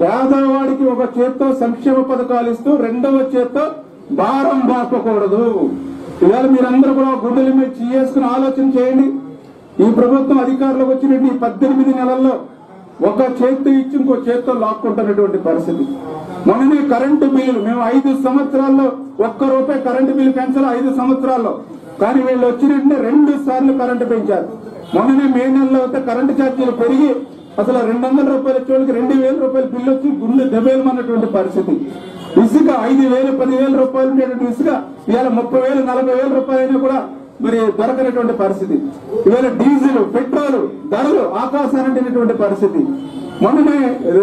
పేదవాడికి ఒక చేత్తో సంక్షేమ పథకాలు ఇస్తూ రెండవ చేత్తో భారం బాపకూడదు ఇవాళ మీరందరూ కూడా గుండెల మీద చేసుకుని ఆలోచన చేయండి ఈ ప్రభుత్వం అధికారంలోకి వచ్చినట్టు ఈ పద్దెనిమిది నెలల్లో ఒక చేత్తో ఇచ్చి ఇంకో చేత్తో లాక్కుంటున్నటువంటి పరిస్థితి మొన్ననే కరెంటు బిల్లులు మేము ఐదు సంవత్సరాల్లో ఒక్క రూపాయి కరెంటు బిల్లు పెంచాలి ఐదు సంవత్సరాల్లో కానీ వీళ్ళు వచ్చినట్టు రెండు సార్లు కరెంటు పెంచారు మొన్ననే మే నెలలో అయితే కరెంటు ఛార్జీలు పెరిగి అసలు రెండు వందల రూపాయల చోటుకి రెండు వేల రూపాయల బిల్లు వచ్చి గుండె దెబ్బేలమన్నటువంటి పరిస్థితి ఇసుక ఐదు వేలు పదివేల రూపాయలు ఉండేటువంటి ఇసుక ఇవాళ ముప్పై వేలు నలభై వేల రూపాయలైనా కూడా మరి దొరకనటువంటి పరిస్థితి ఇవాళ డీజిల్ పెట్రోల్ ధరలు ఆకాశానంటినటువంటి పరిస్థితి మొన్ననే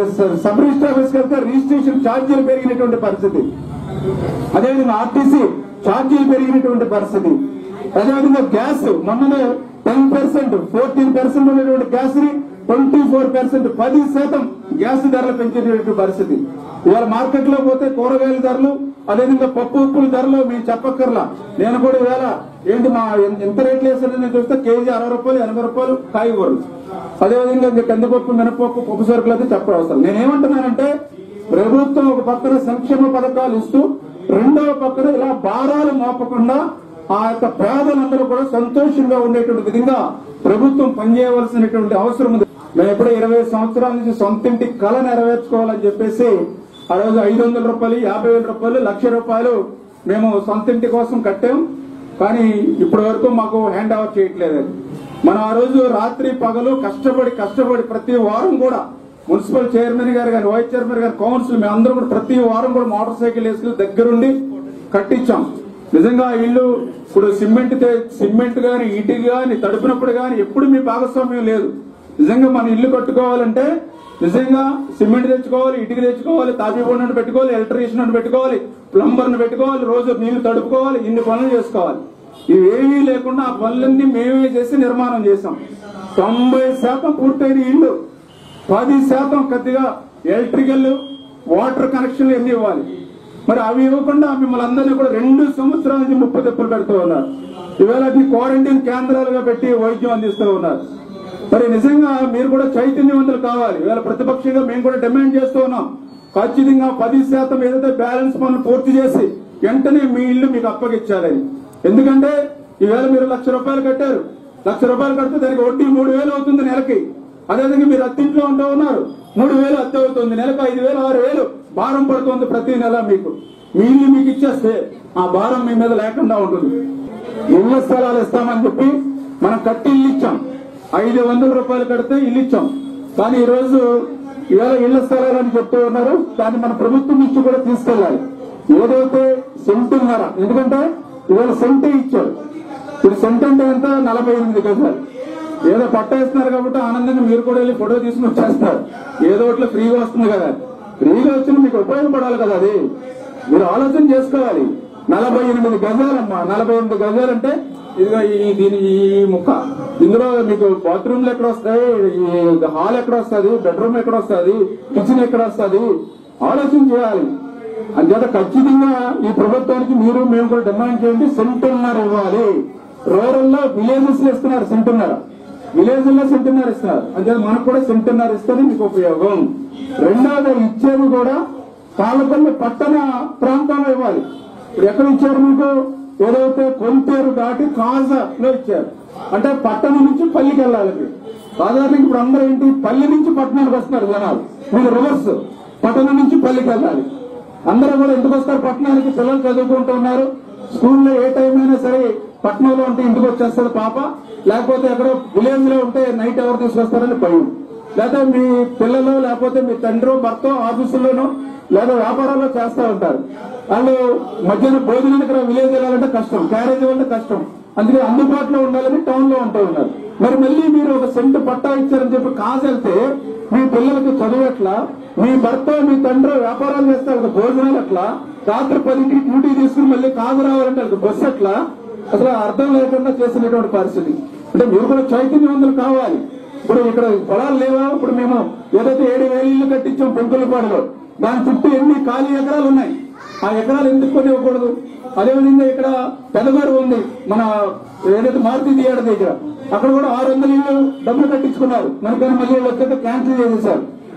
సబ్ రిజిస్టర్ ఆఫీస్కి వెళ్తే రిజిస్ట్రేషన్ ఛార్జీలు పెరిగినటువంటి పరిస్థితి అదేవిధంగా ఆర్టీసీ ఛార్జీలు పెరిగినటువంటి పరిస్థితి అదేవిధంగా గ్యాస్ మొన్ననే టెన్ పర్సెంట్ ఫోర్టీన్ పర్సెంట్ ఉన్నటువంటి గ్యాస్ ని ట్వంటీ ఫోర్ పర్సెంట్ పది శాతం గ్యాస్ ధరలు పెంచేటువంటి పరిస్థితి ఇవాళ మార్కెట్ లో పోతే కూరగాయల ధరలు అదేవిధంగా పప్పు ఉప్పుల ధరలు మేము చెప్పక్కర్లా నేను కూడా ఇవాళ ఏంటి మా ఎన్- ఎంత రేట్లు వేసారని నేను చూస్తే కేజీ అరవై రూపాయలు ఎనభై రూపాయలు కాయగూరలు అదేవిధంగా ఇంకా కందిపప్పు మినపప్పు పప్పు సరుకులు అయితే చెప్పవసరం నేనేమంటున్నానంటే ప్రభుత్వం ఒక పక్కన సంక్షేమ పథకాలు ఇస్తూ రెండవ పక్కన ఇలా భారాలు మోపకుండా ఆ యొక్క పేదలందరూ కూడా సంతోషంగా ఉండేటువంటి విధంగా ప్రభుత్వం పనిచేయవలసినటువంటి అవసరం ఉంది మేము ఎప్పుడో ఇరవై సంవత్సరాల నుంచి సొంతింటి కళ నెరవేర్చుకోవాలని చెప్పేసి ఆ రోజు ఐదు వందల రూపాయలు యాభై వేల రూపాయలు లక్ష రూపాయలు మేము సొంతింటి కోసం కట్టాం కానీ ఇప్పటి వరకు మాకు హ్యాండ్ ఓవర్ చేయట్లేదు అది. మనం ఆ రోజు రాత్రి పగలు కష్టపడి కష్టపడి ప్రతి వారం కూడా మున్సిపల్ చైర్మన్ గారు కానీ వైస్ చైర్మన్ గారు కౌన్సిల్ మేము అందరం కూడా ప్రతి వారం కూడా మోటార్ సైకిల్ వేసుకుని దగ్గరుండి కట్టించాం నిజంగా ఆ ఇల్లు ఇప్పుడు సిమెంట్ తే- సిమెంట్ గాని ఇటుక గాని తడిపినప్పుడు గాని ఎప్పుడు మీ భాగస్వామ్యం లేదు నిజంగా మన ఇల్లు కట్టుకోవాలంటే నిజంగా సిమెంట్ తెచ్చుకోవాలి ఇటుక తెచ్చుకోవాలి తాపీ బొండను పెట్టుకోవాలి ఎలక్ట్రీషియన్ పెట్టుకోవాలి ప్లంబర్ ను పెట్టుకోవాలి రోజు నీళ్లు తడుపుకోవాలి ఇన్ని పనులు చేసుకోవాలి ఇవేమీ లేకుండా ఆ పనులన్నీ మేమే చేసి నిర్మాణం చేశాం తొంభై శాతం పూర్తయిన ఇల్లు పది శాతం కొద్దిగా ఎలక్ట్రికల్ వాటర్ కనెక్షన్లు ఎన్ని ఇవ్వాలి మరి అవి ఇవ్వకుండా మిమ్మల్ని అందరినీ కూడా రెండు సంవత్సరాల నుంచి ముప్పు తెప్పులు పెడుతూ ఉన్నారు ఈవేళ అది క్వారంటైన్ కేంద్రాలుగా పెట్టి వైద్యం అందిస్తూ ఉన్నారు మరి నిజంగా మీరు కూడా చైతన్యవంతులు కావాలి ఇవాళ ప్రతిపక్షంగా మేము కూడా డిమాండ్ చేస్తూ ఉన్నాం ఖచ్చితంగా పది శాతం ఏదైతే బ్యాలెన్స్ పనులు పూర్తి చేసి వెంటనే మీ ఇల్లు మీకు అప్పగించాలని ఎందుకంటే ఈవేళ మీరు లక్ష రూపాయలు కట్టారు లక్ష రూపాయలు కడితే దానికి వడ్డీ మూడు వేలు అవుతుంది నెలకి అదేవిధంగా మీరు అత్తింట్లో ఉంటూ ఉన్నారు మూడు వేలు అద్దె అవుతుంది నెలకు ఐదు వేలు ఆరు వేలు భారం పడుతుంది ప్రతి నెల మీకు మీ ఇల్లు మీకు ఇచ్చేస్తే ఆ భారం మీ మీద లేకుండా ఉంటుంది ఇళ్ల స్థలాలు ఇస్తామని చెప్పి మనం కట్టి ఇల్లు ఇచ్చాం ఐదు వందల రూపాయలు కడితే ఇల్లు ఇచ్చాం కానీ ఈ రోజు ఇవాళ ఇళ్ల స్థలాలని చెప్తూ ఉన్నారు దాన్ని మన ప్రభుత్వం నుంచి కూడా తీసుకెళ్ళాలి ఏదైతే సెంటున్నర ఎందుకంటే ఇవాళ సెంటే ఇచ్చారు ఇప్పుడు సెంట్ అంటే ఎంత నలభై ఎనిమిది గజాలు ఏదో పట్ట వేస్తున్నారు కాబట్టి ఆనందంగా మీరు కూడా వెళ్ళి ఫోటో తీసుకుని వచ్చేస్తారు ఏదో ఒకటి ఫ్రీగా వస్తుంది కదా ఫ్రీగా వచ్చిన మీకు ఉపయోగపడాలి కదా అది మీరు ఆలోచన చేసుకోవాలి నలభై ఎనిమిది గజాలమ్మా నలభై ఎనిమిది గజాలు అంటే ఇదిగో ఈ దీని ఈ ముక్క ఇందులో మీకు బాత్రూమ్లు ఎక్కడ వస్తాయి ఈ హాల్ ఎక్కడ వస్తుంది బెడ్రూమ్ ఎక్కడ వస్తుంది కిచెన్ ఎక్కడ వస్తుంది ఆలోచన చేయాలి అంచేత ఖచ్చితంగా ఈ ప్రభుత్వానికి మీరు మేము కూడా డిమాండ్ చేయండి సెంటున్నర ఇవ్వాలి రూరల్ లో విలేజెస్ లో ఇస్తున్నారు సెంటున్నర విలేజ్ లో సెంటున్నర ఇస్తున్నారు అంతే మనకు కూడా సెంటున్నర ఇస్తుంది మీకు ఉపయోగం రెండవది ఇచ్చేది కూడా పాలకొల్లు పట్టణ ప్రాంతంలో ఇవ్వాలి ఇప్పుడు ఎక్కడ ఇచ్చారు మీకు ఏదైతే కొంతేరు దాటి కాజలో ఇచ్చారు అంటే పట్టణం నుంచి పల్లికి వెళ్ళాలి మీరు. సాధారణంగా ఇప్పుడు అందరూ ఏంటి పల్లి నుంచి పట్టణానికి వస్తున్నారు జనాలు మీరు రివర్స్ పట్టణం నుంచి పల్లికి వెళ్ళాలి అందరూ కూడా ఎందుకు వస్తారు పట్టణానికి పిల్లలు చదువుకుంటూ ఉన్నారు స్కూల్లో ఏ టైం అయినా సరే పట్టణంలో ఉంటే ఇంటికి వచ్చేస్తుంది పాప లేకపోతే ఎక్కడో విలేజ్ లో ఉంటే నైట్ ఎవరు తీసుకొస్తారని భయం లేదా మీ పిల్లలు లేకపోతే మీ తండ్రి భర్త ఆఫీసుల్లోనూ లేదా వ్యాపారాల్లో చేస్తూ ఉంటారు వాళ్ళు మధ్యాహ్నం భోజనానికి విలేజ్ వెళ్ళాలంటే కష్టం క్యారేజ్ వెళ్ళాలంటే కష్టం అందుకే అందుబాటులో ఉండాలని టౌన్ లో ఉంటూ ఉన్నారు మరి మళ్ళీ మీరు ఒక సెంట్ పట్టా ఇచ్చారని చెప్పి కాసు వెళ్తే మీ పిల్లలకి చదువు ఎట్లా మీ భర్త మీ తండ్రి వ్యాపారాలు చేస్తే వాళ్ళకి భోజనాలు ఎట్లా రాత్రి పదింటికి డ్యూటీ తీసుకుని మళ్ళీ కాదు రావాలంటే వాళ్ళకి బస్సు ఎట్లా అసలు అర్థం లేకుండా చేసినటువంటి పరిస్థితి అంటే మీరు కూడా చైతన్యవంతులు కావాలి ఇప్పుడు ఇక్కడ పొలాలు లేవా ఇప్పుడు మేము ఏదైతే ఏడు వేలు ఇల్లు కట్టించాం పెంకులపాడులో దాని చుట్టూ ఎన్ని ఖాళీ ఎకరాలు ఉన్నాయి ఆ ఎకరాలు ఎందుకు కొని ఇవ్వకూడదు అదేవిధంగా ఇక్కడ పెదగారు ఉంది మన ఏదైతే మారుతి థియేటర్ దగ్గర అక్కడ కూడా ఆరు వందల ఇల్లు డబ్బులు కట్టించుకున్నారు మనకని మళ్ళీ వచ్చాక క్యాన్సిల్ చేసేసారు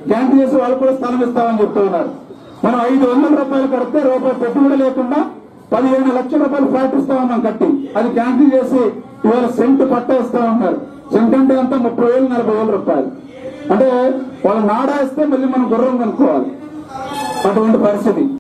గ్యారంటీ చేసి వాళ్ళు కూడా స్థలం ఇస్తామని చెప్తూ ఉన్నారు మనం ఐదు వందల రూపాయలు కడితే రూపాయి పెట్టుబడి లేకుండా పదిహేను లక్షల రూపాయలు ఫ్లాట్ ఇస్తా ఉన్నాం కట్టి అది క్యాన్సిల్ చేసి ఇవాళ సెంట్ పట్టా ఇస్తా ఉన్నారు సెంట్ అంటే అంతా ముప్పై వేలు నలభై వేల రూపాయలు అంటే వాళ్ళు నాడా ఇస్తే మళ్ళీ మనం గుర్రం కొనుక్కోవాలి అటువంటి పరిస్థితి